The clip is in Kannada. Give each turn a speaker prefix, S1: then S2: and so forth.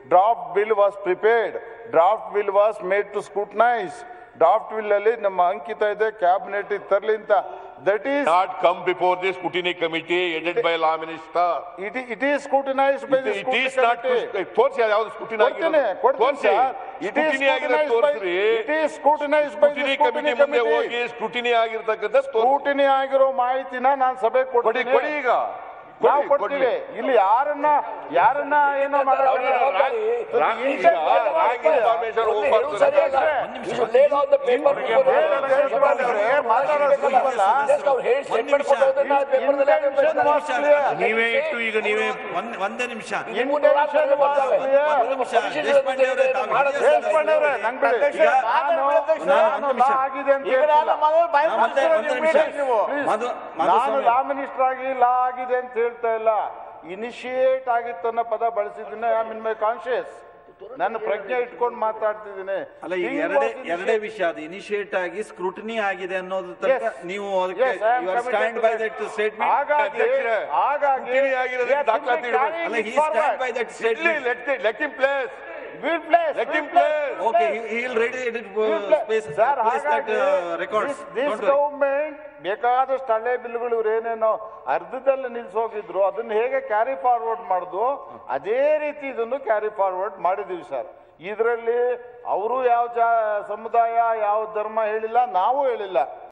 S1: Draft bill was prepared draft bill was made to scrutinise draft bill ಅಲ್ಲಿ ನಮ್ಮ ಅಂಕಿತ ಇದೆ ಕ್ಯಾಬಿನೆಟ್ ತರಲಿ ಅಂತ that is
S2: Not come before the scrutiny committee headed by law minister.
S1: It it is scrutinise by the
S2: It is not, ತೋರಿಸಿ ಯಾವ್ದು scrutiny
S1: ಕೊಡ್ತೇನೆ
S2: ಆಗಿರೋದು.
S1: ಕೊಡ್ತೀನಿ
S2: ತೋರಿಸಿ.
S1: ಸರ್ ಇಟ್ ಈಸ್
S2: Scrutiny ಆಗಿರೋದು ತೋರಿಸ್ರಿ.
S1: It is scrutinise by the
S2: Scrutiny committee ಮುಂದೆ ಹೋಗಿ ಸ್ಕ್ರೂಟಿನಿ ಆಗಿರ್ತಕ್ಕಂಥ ತೋರಿಸಿ.
S1: ಸ್ಕೂಟಿನಿ ಆಗಿರೋ ಮಾಹಿತಿನ ನಾನು ಸಭೆ
S2: ಕೊಡಿ
S1: ಕೊಡ್ತೀನಿ
S2: ಕೊಡಿ ಈಗ
S1: ನಾವು
S2: ಕೊಡಿ,
S1: ಕೊಡ್ತೀವಿ ಇಲ್ಲಿ ಯಾರನ್ನ ಯಾರನ್ನ ಏನೋ
S2: ಅವ್ರಿಗೆ ರಾಂಗ್- ರಾಂಗ್- ಈಗ ರಾಂಗ್ information ಹೋಗ್ಬಾರ್ದು ಅಂತ ಹೇಳಿದ್ರೆ
S3: ನೀವೇ ಇಟ್ಟು ಈಗ ನೀವೇ ಒಂದ್ ಒಂದೇ ನಿಮಿಷ
S1: Intention was clear.
S3: ಒಂದು ನಿಮಿಷ ದೇಶಪಾಂಡೆ ಅವರೇ ತಾವು
S1: ದೇಶಪಾಂಡೆ ಅವರೇ, ನಂಗ್ ಬಿಡಿ.
S3: ಈಗ
S1: ನಾನು-
S3: ನಾನು
S1: ನಾನು
S3: ಒಂದು ನಿಮಿಷ.
S1: ಲಾ ಆಗಿದೆ ಅಂತ ಹೇಳ್ತಿಲ್ಲ.
S3: ನಾನು ಒಂದೇ ಒಂದು ನಿಮಿಷ
S1: Please.
S3: ಮಧು
S1: ನಾನು
S3: ಮಧುಸ್ವಾಮಿ
S1: ಲಾ ಮಿನಿಸ್ಟರ್ ಆಗಿ ಲಾ ಆಗಿದೆ ಅಂತ ಹೇಳ್ತಾ ಇಲ್ಲ ಇನಿಶಿಯೇಟ್ ಆಗಿತ್ತು ಅನ್ನೋ ಪದ ಬಳಸಿದ್ದೀನಿ I am in my conscious ನನ್ನ ಪ್ರಜ್ಞೆ ಇಟ್ಕೊಂಡು ಮಾತಾಡ್ತಿದ್ದೀನಿ
S3: ಅಲ್ಲ ಈಗ
S1: Thing
S3: ಎರಡೇ
S1: was initiate-
S3: ಎರಡೇ ವಿಷಯ ಅದು ಇನಿಷಿಯೇಟ್ ಆಗಿ ಸ್ಕ್ರೂಟಿನಿ ಆಗಿದೆ ಅನ್ನೋದು ತನಕ
S1: Yes.
S3: ನೀವು ಅದಕ್ಕೆ
S1: Yes, I am
S3: you are
S1: committed
S3: stand
S1: to
S3: by
S1: that.
S3: That statement
S1: ಹಾಗಾಗಿ
S2: ಅಧ್ಯಕ್ಷರೇ,
S1: ಹಾಗಾಗಿ
S2: scrutiny ಆಗಿರೋದಕ್ಕೆ
S1: we are
S2: ದಾಖಲಾತಿ
S1: simply
S2: ಇಡಬೇಕು.
S1: carrying
S3: ಅಲ್ಲ
S1: it
S3: he stand
S1: forward.
S3: By that
S2: Let
S3: statement
S2: it- let him place.
S1: We'll place,
S2: Let him
S1: we'll
S2: play.
S1: place,
S3: okay
S1: we'll place.
S3: He will ready edit
S1: We'll play.
S3: Space
S1: Sir,
S3: place that
S1: ಹಾಗಾಗಿ
S3: ರೆಕಾರ್ಡ್ಸ್
S1: this- this government ಬೇಕಾದಷ್ಟು ಹಳೆ ಬಿಲ್ಗಳು ಇವ್ರು ಏನೇನೋ ಅರ್ಧದಲ್ಲಿ ನಿಲ್ಸೋಗಿದ್ರು ಅದನ್ನ ಹೇಗೆ ಕ್ಯಾರಿ ಫಾರ್ವರ್ಡ್ ಮಾಡುದು ಅದೇ ರೀತಿ ಇದನ್ನು ಕ್ಯಾರಿ ಫಾರ್ವರ್ಡ್ ಮಾಡಿದೀವಿ ಸರ್ ಇದರಲ್ಲಿ ಅವರು ಯಾವ ಜಾ ಸಮುದಾಯ ಯಾವ ಧರ್ಮ ಹೇಳಿಲ್ಲ ನಾವು ಹೇಳಿಲ್ಲ